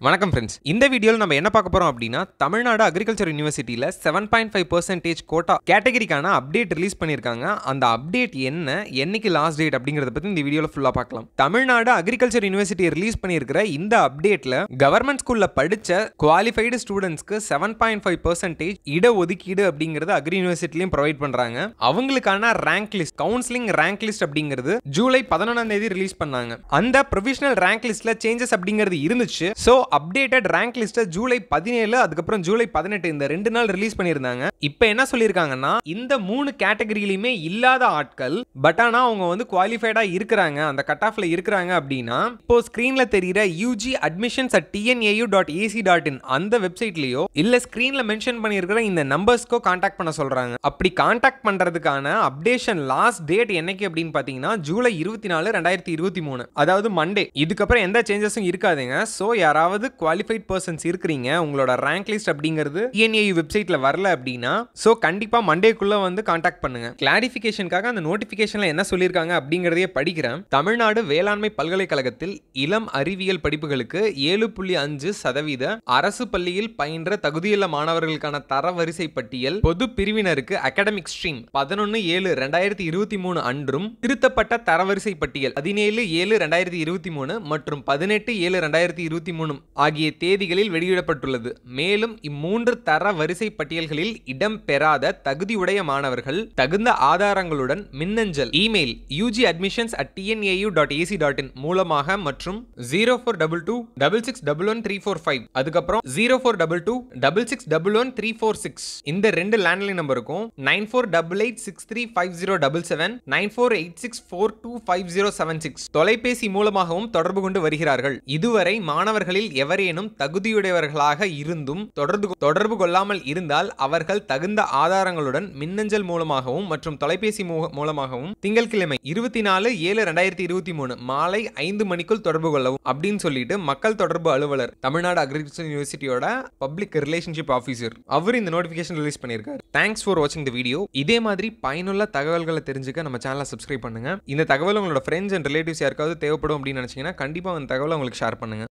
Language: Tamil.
வணக்கம் ஃப்ரெண்ட்ஸ் இந்த வீடியோவில் நம்ம என்ன பார்க்க போறோம் அப்படின்னா தமிழ்நாடு அக்ரிகல்ச்சர் யூனிவர்சிட்டியில் seven point five percentage quota கேட்டகரிக்கான அப்டேட் ரிலீஸ் பண்ணியிருக்காங்க அந்த அப்டேட் என்ன என்னைக்கு லாஸ்ட் டேட் அப்படிங்கிறத பற்றி இந்த வீடியோவில் ஃபுல்லாக பார்க்கலாம் தமிழ்நாடு அக்ரிகல்ச்சர் யூனிவர்சிட்டி ரிலீஸ் பண்ணியிருக்கிற இந்த அப்டேட்டில் கவர்மெண்ட் ஸ்கூலில் படித்த குவாலிஃபைடு ஸ்டூடெண்ட்ஸ்க்கு செவன் பாயிண்ட் ஃபைவ் பர்சன்டேஜ் இடஒதுக்கீடு அப்படிங்கிறது அக்ரி யூனிவர்சிட்டிலையும் ப்ரொவைட் பண்ணுறாங்க அவங்களுக்கான rank list counselling rank list அப்படிங்கிறது ஜூலை பதினொன்றாம் தேதி ரிலீஸ் பண்ணாங்க அந்த ப்ரொவிஷனல் ரேங்க் லிஸ்ட்ல சேஞ்சஸ் அப்படிங்கிறது இருந்துச்சு ஸோ அப்டேட்டட் ரேங்க் லிஸ்ட்டை ஜூலை பதினேழு அதுக்கப்புறம் ஜூலை பதினெட்டு இந்த ரெண்டு நாள் ரிலீஸ் பண்ணியிருந்தாங்க இப்போ என்ன சொல்லியிருக்காங்கன்னா இந்த மூணு கேட்டகரியிலுமே இல்லாத ஆட்கள் பட் ஆனால் அவங்க வந்து குவாலிஃபைடா இருக்கிறாங்க அந்த கட் ஆஃப்ல இருக்கிறாங்க அப்படின்னா இப்போ ஸ்க்ரீன்ல தெரியிற UG admissions at TNAU dot AC dot in அந்த வெப்சைட்லயோ இல்ல ஸ்க்ரீன்ல மென்ஷன் பண்ணியிருக்கிற இந்த நம்பர்ஸ்க்கோ காண்டாக்ட் பண்ண சொல்றாங்க அப்படி காண்டாக்ட் பண்றதுக்கான அப்டேஷன் லாஸ்ட் டேட் என்னைக்கு அப்படின்னு பார்த்தீங்கன்னா ஜூலை இருபத்தி நாலு ரெண்டாயிரத்தி இருபத்தி மூணு அதாவது மண்டே இதுக்கப்புறம் எந்த சேஞ்சஸும் இருக்காதுங்க ஸோ யாராவது குவாலிஃபைட் பர்சன்ஸ் இருக்கிறீங்க உங்களோட ரேங்க் லிஸ்ட் அப்படிங்கிறது டிஎன்ஏயு வெப்சைட்ல வரல அப்படின்னா ஸோ கண்டிப்பா மண்டேக்குள்ள வந்து காண்டாக்ட் பண்ணுங்க கிளாரிஃபிகேஷனுக்காக அந்த நோட்டிஃபிகேஷன்ல என்ன சொல்லியிருக்காங்க அப்படிங்கிறதையே படிக்கிறேன் தமிழ்நாடு வேளாண்மை பல்கலைக்கழகத்தில் இளம் அறிவியல் படிப்புகளுக்கு ஏழு புள்ளி அஞ்சு சதவீத அரசு பள்ளியில் பயின்ற தகுதியுள்ள மாணவர்களுக்கான தரவரிசை பட்டியல் பொது பிரிவினருக்கு அகாடமிக் ஸ்ட்ரீம் பதினொன்று ஏழு ரெண்டாயிரத்தி இருபத்தி மூணு அன்றும் திருத்தப்பட்ட தரவரிசை பட்டியல் பதினேழு ஏழு ரெண்டாயிரத்தி இருபத்தி மூணு மற்றும் பதினெட்டு ஏழு ரெண்டாயிரத்தி இருபத்தி மூணு ஆகிய தேதிகளில் வெளியிடப்பட்டுள்ளது மேலும் இம்மூன்று தர வரிசை பட்டியல்களில் இடம் பெறாத தகுதியுடைய மாணவர்கள் தகுந்த ஆதாரங்களுடன் மின்னஞ்சல் email UG admissions at TNAU dot AC dot in மூலமாக மற்றும் zero four double two double six double one three four five அதுக்கப்புறம் zero four double two double six double one three four six இந்த ரெண்டு லேண்ட்லைன் நம்பருக்கும் nine four double eight six three five zero double seven nine four eight six four two five zero seven six தொலைபேசி மூலமாகவும் தொடர்பு கொண்டு வருகிறார்கள் இதுவரை மாணவர்களில் எவரேனும் தகுதியுடையவர்களாக இருந்தும் தொடர்பு தொடர்பு கொள்ளாமல் இருந்தால் அவர்கள் தகுந்த ஆதாரங்களுடன் மின்னஞ்சல் மூலமாகவும் மற்றும் தொலைபேசி மூ- மூலமாகவும் திங்கட்கிழமை இருபத்தி நாலு ஏழு ரெண்டாயிரத்தி இருபத்தி மூணு மாலை ஐந்து மணிக்குள் தொடர்பு கொள்ளவும் அப்படின்னு சொல்லிட்டு மக்கள் தொடர்பு அலுவலர் தமிழ்நாடு அக்ரிகல்ச்சர் யூனிவர்சிட்டியோட பப்ளிக் ரிலேஷன்ஷிப் ஆஃபீஸர் அவர் இந்த நோட்டிஃபிகேஷன் ரிலீஸ் பண்ணியிருக்காரு தேங்க்ஸ் ஃபார் வாட்சிங் த வீடியோ இதே மாதிரி பயனுள்ள தகவல்களை தெரிஞ்சுக்க நம்ம சேனலை சப்ஸ்கிரைப் பண்ணுங்க இந்த தகவல் உங்களோட ஃப்ரெண்ட்ஸ் அண்ட் ரிலேட்டிவ்ஸ் யாருக்காவது தேவைப்படும் அப்படின்னு நினைச்சீங்கன்னா கண்டிப்பாக அந்த தகவலை உங்களுக்கு ஷேர் பண்ணுங்க